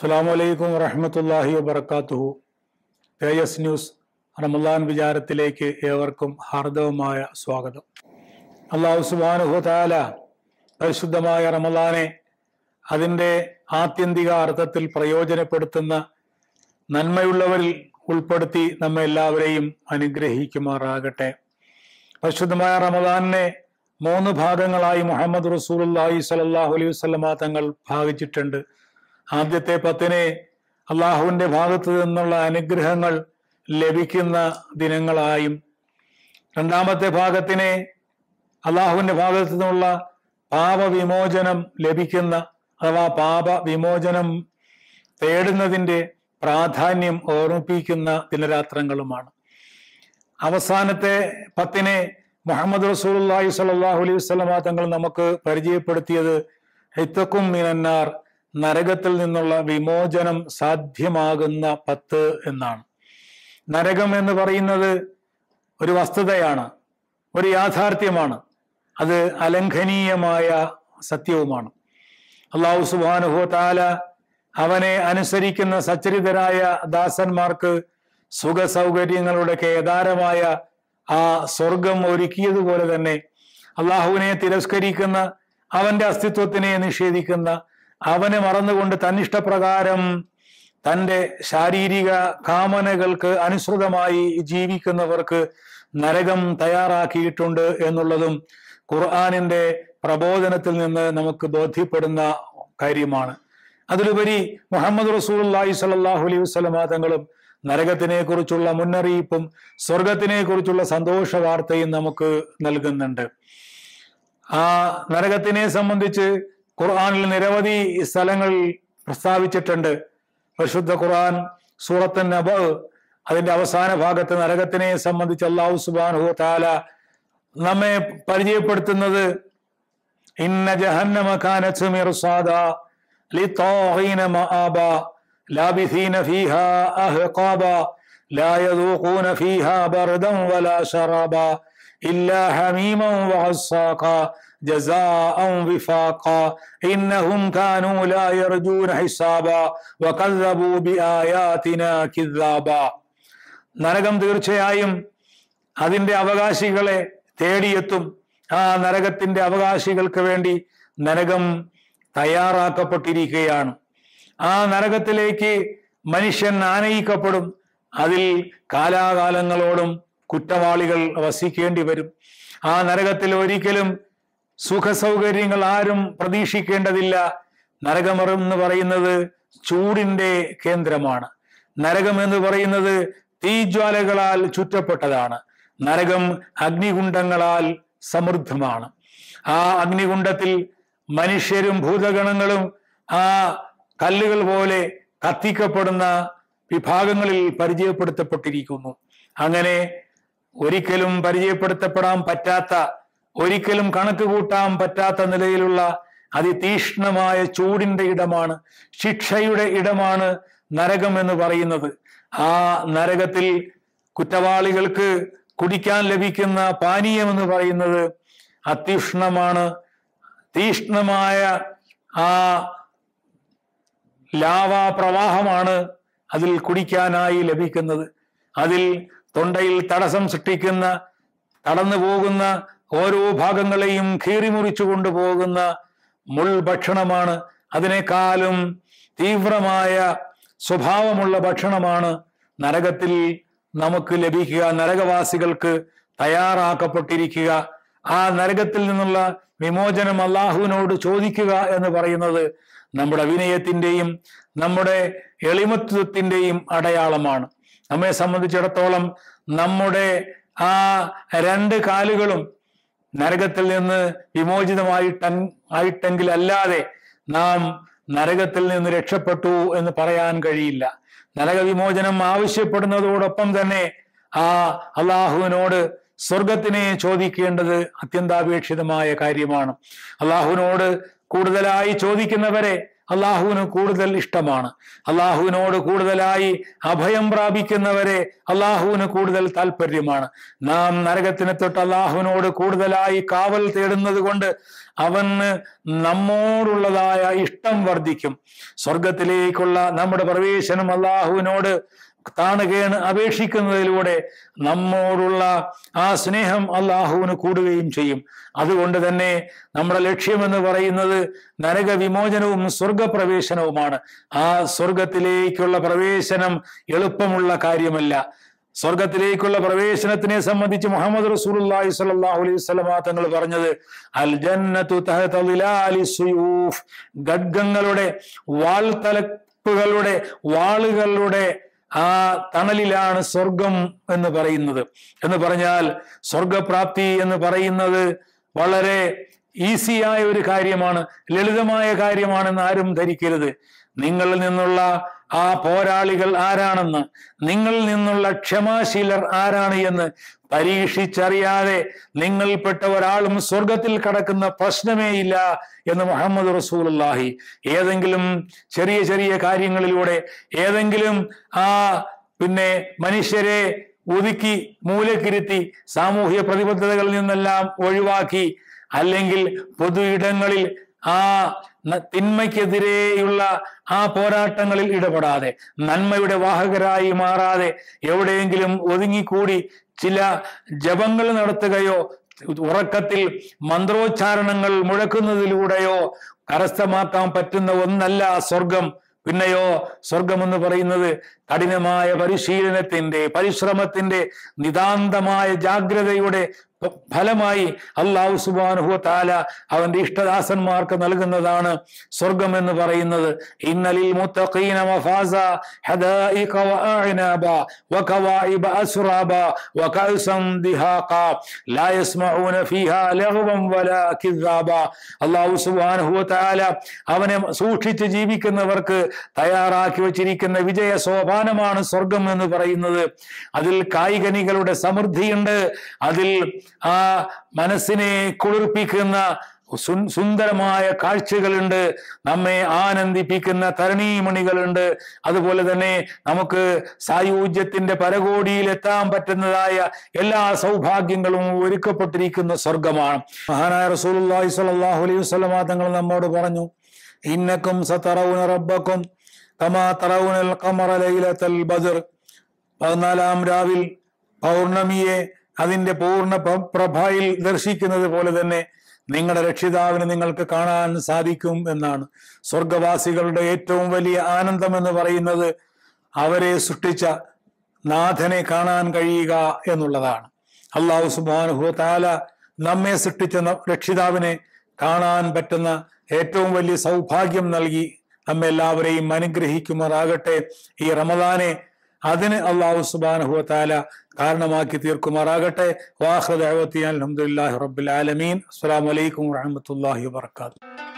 അസ്സാം വലൈക്കും വറഹമത്തല്ലാഹി വബർക്കാത്തുഹു തേജസ് ന്യൂസ് റമലാൻ വിചാരത്തിലേക്ക് ഏവർക്കും ഹാർദവമായ സ്വാഗതം അള്ളാഹു സുബാനുഹു താല പരിശുദ്ധമായ റമലാനെ അതിൻ്റെ ആത്യന്തിക അർത്ഥത്തിൽ പ്രയോജനപ്പെടുത്തുന്ന നന്മയുള്ളവരിൽ ഉൾപ്പെടുത്തി നമ്മെ എല്ലാവരെയും അനുഗ്രഹിക്കുമാറാകട്ടെ പരിശുദ്ധമായ റമദാനിനെ മൂന്ന് ഭാഗങ്ങളായി മുഹമ്മദ് റസൂലുള്ളാഹി സ്വല്ലല്ലാഹു അലൈഹി വസല്ലമ തങ്ങൾ ഭാഗിച്ചിട്ടുണ്ട് ആദ്യത്തെ പത്തിനെ അള്ളാഹുവിന്റെ ഭാഗത്തു നിന്നുള്ള അനുഗ്രഹങ്ങൾ ലഭിക്കുന്ന ദിനങ്ങളായും രണ്ടാമത്തെ ഭാഗത്തിനെ അള്ളാഹുവിന്റെ ഭാഗത്തു നിന്നുള്ള പാപവിമോചനം ലഭിക്കുന്ന അഥവാ പാപ വിമോചനം തേടുന്നതിന്റെ പ്രാധാന്യം ഓർമ്മിപ്പിക്കുന്ന ദിനരാത്രങ്ങളുമാണ് അവസാനത്തെ പത്തിനെ മുഹമ്മദ് റസൂലുള്ളാഹി സ്വല്ലല്ലാഹു അലൈഹി വസല്ലമ തങ്ങൾ നമുക്ക് പരിചയപ്പെടുത്തിയത് ഹിത്തക്കും മിനന്നാർ നരകത്തിൽ നിന്നുള്ള വിമോചനം സാധ്യമാകുന്ന പത്ത് എന്നാണ് നരകം എന്ന് പറയുന്നത് ഒരു വസ്തുതയാണ് ഒരു യാഥാർത്ഥ്യമാണ് അത് അലംഘനീയമായ സത്യവുമാണ് അള്ളാഹു സുബാനുഹു താല അവനെ അനുസരിക്കുന്ന സച്ചരിതരായ ദാസന്മാർക്ക് സുഖ സൗകര്യങ്ങളുടെ കേദാരമായ ആ സ്വർഗം ഒരുക്കിയതുപോലെ തന്നെ അള്ളാഹുവിനെ തിരസ്കരിക്കുന്ന അവന്റെ അസ്തിത്വത്തിനെ നിഷേധിക്കുന്ന അവനെ മറന്നുകൊണ്ട് തന്നിഷ്ടപ്രകാരം തൻ്റെ ശാരീരിക കാമനകൾക്ക് അനുസൃതമായി ജീവിക്കുന്നവർക്ക് നരകം തയ്യാറാക്കിയിട്ടുണ്ട് എന്നുള്ളതും ഖുർആാനിന്റെ പ്രബോധനത്തിൽ നിന്ന് നമുക്ക് ബോധ്യപ്പെടുന്ന കാര്യമാണ് അതിലുപരി മുഹമ്മദ് റസൂലി സലാഹു അലൈഹി വസ്ലമ തങ്ങളും നരകത്തിനെ കുറിച്ചുള്ള മുന്നറിയിപ്പും സ്വർഗത്തിനെ കുറിച്ചുള്ള സന്തോഷ വാർത്തയും നമുക്ക് നൽകുന്നുണ്ട് ആ നരകത്തിനെ സംബന്ധിച്ച് ഖുർആാനിൽ നിരവധി സ്ഥലങ്ങളിൽ പ്രസ്താവിച്ചിട്ടുണ്ട് പരിശുദ്ധ ഖുർആൻ സൂറത്ത് നബ അതിന്റെ അവസാന ഭാഗത്ത് നരകത്തിനെ സംബന്ധിച്ച് അള്ളാഹു സുബാൻഹു താല നമ്മെ പരിചയപ്പെടുത്തുന്നത് ഇന്ന ജഹന്നമ കാനത്ത് മിർസാദ ലിത്താഗീന മആബ ലാബിഥീന ഫീഹാ അഹ്ഖാബ لا يذوقون فيها بردا ولا شرابا إلا حميما وغساقا جزاء وفاقا إنهم كانوا لا يرجون حسابا وكذبوا بآياتنا كذابا നരകം തീർച്ചയായും അതിന്റെ അവകാശികളെ തേടിയെത്തും ആ നരകത്തിന്റെ അവകാശികൾക്ക് വേണ്ടി നരകം തയ്യാറാക്കപ്പെട്ടിരിക്കുകയാണ് ആ നരകത്തിലേക്ക് മനുഷ്യൻ ആനയിക്കപ്പെടും അതിൽ കാലാകാലങ്ങളോടും കുറ്റവാളികൾ വസിക്കേണ്ടി വരും ആ നരകത്തിൽ ഒരിക്കലും സുഖസൗകര്യങ്ങൾ ആരും പ്രതീക്ഷിക്കേണ്ടതില്ല നരകമെന്ന് പറയുന്നത് ചൂടിന്റെ കേന്ദ്രമാണ് നരകം എന്ന് പറയുന്നത് തീജ്വാലകളാൽ ചുറ്റപ്പെട്ടതാണ് നരകം അഗ്നികുണ്ഡങ്ങളാൽ സമൃദ്ധമാണ് ആ അഗ്നികുണ്ഡത്തിൽ മനുഷ്യരും ഭൂതഗണങ്ങളും ആ കല്ലുകൾ പോലെ കത്തിക്കപ്പെടുന്ന വിഭാഗങ്ങളിൽ പരിചയപ്പെടുത്തപ്പെട്ടിരിക്കുന്നു അങ്ങനെ ഒരിക്കലും പരിചയപ്പെടുത്തപ്പെടാൻ പറ്റാത്ത ഒരിക്കലും കണക്ക് കൂട്ടാൻ പറ്റാത്ത നിലയിലുള്ള അതിതീഷ്ണമായ ചൂടിന്റെ ഇടമാണ് ശിക്ഷയുടെ ഇടമാണ് നരകം എന്ന് പറയുന്നത് ആ നരകത്തിൽ കുറ്റവാളികൾക്ക് കുടിക്കാൻ ലഭിക്കുന്ന പാനീയം എന്ന് പറയുന്നത് അതീഷ്ണമാണ് തീഷ്ണമായ ആ ലാവാ പ്രവാഹമാണ് അതിൽ കുടിക്കാനായി ലഭിക്കുന്നത് അതിൽ തൊണ്ടയിൽ തടസ്സം സൃഷ്ടിക്കുന്ന കടന്നു പോകുന്ന ഓരോ ഭാഗങ്ങളെയും കീറിമുറിച്ചു കൊണ്ടുപോകുന്ന മുൾഭക്ഷണമാണ് അതിനേക്കാളും തീവ്രമായ സ്വഭാവമുള്ള ഭക്ഷണമാണ് നരകത്തിൽ നമുക്ക് ലഭിക്കുക നരകവാസികൾക്ക് തയ്യാറാക്കപ്പെട്ടിരിക്കുക ആ നരകത്തിൽ നിന്നുള്ള വിമോചനം അള്ളാഹുവിനോട് ചോദിക്കുക എന്ന് പറയുന്നത് നമ്മുടെ വിനയത്തിന്റെയും നമ്മുടെ എളിമത്വത്തിന്റെയും അടയാളമാണ് നമ്മെ സംബന്ധിച്ചിടത്തോളം നമ്മുടെ ആ രണ്ട് കാലുകളും നരകത്തിൽ നിന്ന് വിമോചിതമായിട്ട ആയിട്ടെങ്കിൽ അല്ലാതെ നാം നരകത്തിൽ നിന്ന് രക്ഷപ്പെട്ടു എന്ന് പറയാൻ കഴിയില്ല നരകവിമോചനം ആവശ്യപ്പെടുന്നതോടൊപ്പം തന്നെ ആ അള്ളാഹുവിനോട് സ്വർഗത്തിനെ ചോദിക്കേണ്ടത് അത്യന്താപേക്ഷിതമായ കാര്യമാണ് അള്ളാഹുവിനോട് കൂടുതലായി ചോദിക്കുന്നവരെ അള്ളാഹുവിന് കൂടുതൽ ഇഷ്ടമാണ് അള്ളാഹുവിനോട് കൂടുതലായി അഭയം പ്രാപിക്കുന്നവരെ അള്ളാഹുവിന് കൂടുതൽ താല്പര്യമാണ് നാം നരകത്തിനെ തൊട്ട് അള്ളാഹുവിനോട് കൂടുതലായി കാവൽ തേടുന്നത് കൊണ്ട് അവന് നമ്മോടുള്ളതായ ഇഷ്ടം വർദ്ധിക്കും സ്വർഗത്തിലേക്കുള്ള നമ്മുടെ പ്രവേശനം അള്ളാഹുവിനോട് താണുകേണ് അപേക്ഷിക്കുന്നതിലൂടെ നമ്മോടുള്ള ആ സ്നേഹം അള്ളാഹുവിന് കൂടുകയും ചെയ്യും അതുകൊണ്ട് തന്നെ നമ്മുടെ ലക്ഷ്യമെന്ന് പറയുന്നത് നരക വിമോചനവും സ്വർഗപ്രവേശനവുമാണ് ആ സ്വർഗത്തിലേക്കുള്ള പ്രവേശനം എളുപ്പമുള്ള കാര്യമല്ല സ്വർഗത്തിലേക്കുള്ള പ്രവേശനത്തിനെ സംബന്ധിച്ച് മുഹമ്മദ് റസൂലുള്ളാഹി സ്വല്ലല്ലാഹു അലൈഹി വസല്ലമ തങ്ങൾ പറഞ്ഞത് അൽ ജന്നത്തു തഹത ളിലാലി സുയൂഫ് ഖഡ്ഗങ്ങളുടെ വാൾ തലപ്പുകളുടെ വാളുകളുടെ ആ തണലിലാണ് സ്വർഗം എന്ന് പറയുന്നത് എന്ന് പറഞ്ഞാൽ സ്വർഗപ്രാപ്തി എന്ന് പറയുന്നത് വളരെ ഈസിയായ ഒരു കാര്യമാണ് ലളിതമായ കാര്യമാണെന്ന് ആരും ധരിക്കരുത് നിങ്ങളിൽ നിന്നുള്ള ആ പോരാളികൾ ആരാണെന്ന് നിങ്ങളിൽ നിന്നുള്ള ക്ഷമാശീലർ ആരാണ് എന്ന് പരീക്ഷിച്ചറിയാതെ നിങ്ങൾപ്പെട്ട ഒരാളും സ്വർഗത്തിൽ കടക്കുന്ന പ്രശ്നമേ ഇല്ല എന്ന് മുഹമ്മദ് റസൂലുള്ളാഹി ഏതെങ്കിലും ചെറിയ ചെറിയ കാര്യങ്ങളിലൂടെ ഏതെങ്കിലും ആ പിന്നെ മനുഷ്യരെ ഒതുക്കി മൂലക്കിരുത്തി സാമൂഹ്യ പ്രതിബദ്ധതകളിൽ നിന്നെല്ലാം ഒഴിവാക്കി അല്ലെങ്കിൽ പൊതു ഇടങ്ങളിൽ ആ ന- തിന്മയ്ക്കെതിരെയുള്ള ആ പോരാട്ടങ്ങളിൽ ഇടപെടാതെ നന്മയുടെ വാഹകരായി മാറാതെ എവിടെയെങ്കിലും ഒതുങ്ങിക്കൂടി ചില ജപങ്ങൾ നടത്തുകയോ ഉറക്കത്തിൽ മന്ത്രോച്ചാരണങ്ങൾ മുഴക്കുന്നതിലൂടെയോ കരസ്ഥമാക്കാൻ പറ്റുന്ന ഒന്നല്ല സ്വർഗം പിന്നെയോ സ്വർഗം എന്ന് പറയുന്നത് കഠിനമായ പരിശീലനത്തിന്റെ പരിശ്രമത്തിന്റെ നിതാന്തമായ ജാഗ്രതയുടെ ഫ- ഫലമായി അള്ളാഹു സുബാനുഹു താല അവന്റെ ഇഷ്ടദാസന്മാർക്ക് നൽകുന്നതാണ് സ്വർഗം എന്ന് പറയുന്നത് ഇന്നലിൽ മുത്തഖീന മഫാസ ഹദായിഖ വഅഅനാബ വകവാഇബ അസ്റാബ വകഅസൻ ദിഹാഖ ലാ യസ്മഊന ഫീഹാ ലഗ്വൻ വലാ കിദ്ദാബ അള്ളാഹു സുബ്ഹാനഹു തആല അവനെ സൂക്ഷിച്ച് ജീവിക്കുന്നവർക്ക് തയ്യാറാക്കി വച്ചിരിക്കുന്ന വിജയ സോപാനമാണ് സ്വർഗം എന്ന് പറയുന്നത് അതിൽ കായികനികളുടെ സമൃദ്ധിയുണ്ട് അതിൽ ആ മനസ്സിനെ കുളിർപ്പിക്കുന്ന സു- സുന്ദരമായ കാഴ്ചകളുണ്ട് നമ്മെ ആനന്ദിപ്പിക്കുന്ന തരണീമണികളുണ്ട് അതുപോലെ തന്നെ നമുക്ക് സായുജ്യത്തിന്റെ പരകോടിയിൽ എത്താൻ പറ്റുന്നതായ എല്ലാ സൗഭാഗ്യങ്ങളും ഒരുക്കപ്പെട്ടിരിക്കുന്ന സ്വർഗമാണ് മഹാനായ റസൂലുള്ളാഹി സ്വല്ലല്ലാഹു അലൈഹി വസല്ലമ തങ്ങൾ നമ്മോട് പറഞ്ഞു ഇന്നക്കും സതറൗന റബ്ബക്കും കമാ തറൗനൽ ഖമറ ലൈലത്തൽ ബദർ പതിനാലാം രാവിൽ പൗർണമിയെ അതിന്റെ പൂർണ്ണ പ്ര- പ്രഭയിൽ ദർശിക്കുന്നത് പോലെ തന്നെ നിങ്ങളുടെ രക്ഷിതാവിനെ നിങ്ങൾക്ക് കാണാൻ സാധിക്കും എന്നാണ് സ്വർഗവാസികളുടെ ഏറ്റവും വലിയ ആനന്ദം എന്ന് പറയുന്നത് അവരെ സൃഷ്ടിച്ച നാഥനെ കാണാൻ കഴിയുക എന്നുള്ളതാണ് അള്ളാഹു സുബാനുഹു താല നമ്മെ സൃഷ്ടിച്ച ന- രക്ഷിതാവിനെ കാണാൻ പറ്റുന്ന ഏറ്റവും വലിയ സൗഭാഗ്യം നൽകി നമ്മെ എല്ലാവരെയും അനുഗ്രഹിക്കുമാറാകട്ടെ ഈ റമദാനെ അതിന് അള്ളാഹു സുബാനഹു താല കാരണമാക്കി തീർക്കുമാറാകട്ടെ വാഹൃദ് അലഹമുല്ലാഹി റബ്ബുൽ ആലമീൻ അസ്സാം വലൈക്കും വാഹമത്തല്ലാഹി വാത്തു